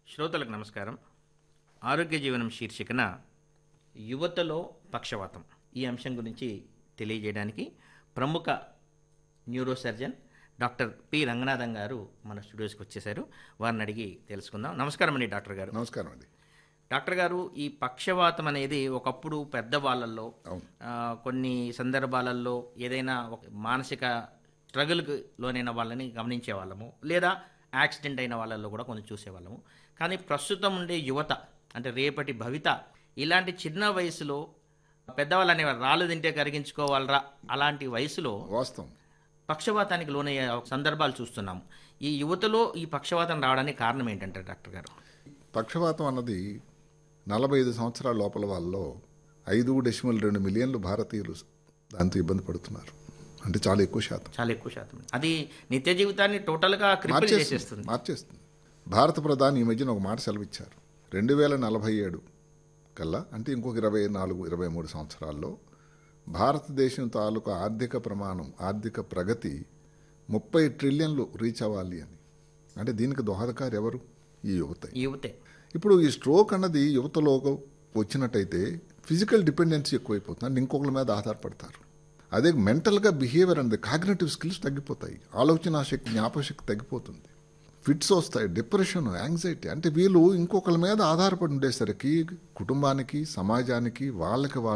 శ్రోతలకు నమస్కారం ఆరోగ్య జీవనం శీర్షికన యువతలో పక్షవాతం ఈ అంశం గురించి తెలియజేయడానికి ప్రముఖ neuro surgeon doctor P Ranganathan garu మన స్టూడియోస్కి వచ్చేసారు వారిని అడిగి తెలుసుకుందాం నమస్కారం అండి డాక్టర్ గారు నమస్కారం అండి డాక్టర్ గారు ఈ పక్షవాతం అనేది ఒకప్పుడు పెద్దవాళ్ళల్లో అవును ఆ, కొన్ని సందర్భాలలో ఏదైనా ఒక మానసిక స్ట్రగుల్కి లోనైన వాళ్ళని గమనించే వాళ్ళము లేదా యాక్సిడెంట్ అయిన వాళ్ళల్లో కూడా కొంచెం చూసేవాళ్ళము కానీ ప్రస్తుతం ఉండే యువత అంటే రేపటి భవిత ఇలాంటి చిన్న వయసులో పెద్దవాళ్ళు అనేవారు రాళ్ళు తింటే కరిగించుకోవాలరా అలాంటి వయసులో వాస్తవం పక్షవాతానికి లోనయ్యే సందర్భాలు చూస్తున్నాము ఈ యువతలో ఈ పక్షవాతం రావడానికి కారణం ఏంటంటారు డాక్టర్ గారు పక్షవాతం అన్నది నలభై ఐదు సంవత్సరాల లోపల వాళ్ళలో ఐదు డెసిమల్ రెండు మిలియన్లు భారతీయులు దాంతో ఇబ్బంది పడుతున్నారు అంటే చాలా ఎక్కువ శాతం చాలా ఎక్కువ శాతం అది నిత్య జీవితాన్ని టోటల్గా క్రిపిల్ చేసేస్తుంది మార్చేస్తుంది భారత ప్రధాని ఈ మధ్యన ఒక మాట సెలవిచ్చారు రెండు వేల నలభై ఏడు కల్లా అంటే ఇంకొక ఇరవై నాలుగు ఇరవై మూడు సంవత్సరాల్లో భారతదేశం తాలూకు ఆర్థిక ప్రమాణం ఆర్థిక ప్రగతి ముప్పై ట్రిలియన్లు రీచ్ అవ్వాలి అని అంటే దీనికి దోహదకారు ఎవరు ఈ యువత ఈ యువతే ఇప్పుడు ఈ స్ట్రోక్ అన్నది యువతలో వచ్చినట్టయితే ఫిజికల్ డిపెండెన్సీ ఎక్కువైపోతుంది అంటే ఇంకొకరి మీద ఆధారపడతారు అదే మెంటల్గా బిహేవియర్ అనేది కాగ్నేటివ్ స్కిల్స్ తగ్గిపోతాయి ఆలోచన శక్తి జ్ఞాపశక్తి తగ్గిపోతుంది ఫిట్స్ వస్తాయి డిప్రెషన్ యాంగ్జైటీ అంటే వీళ్ళు ఇంకొకరి మీద ఆధారపడి ఉండేసరికి కుటుంబానికి సమాజానికి వాళ్ళకి వాళ్ళ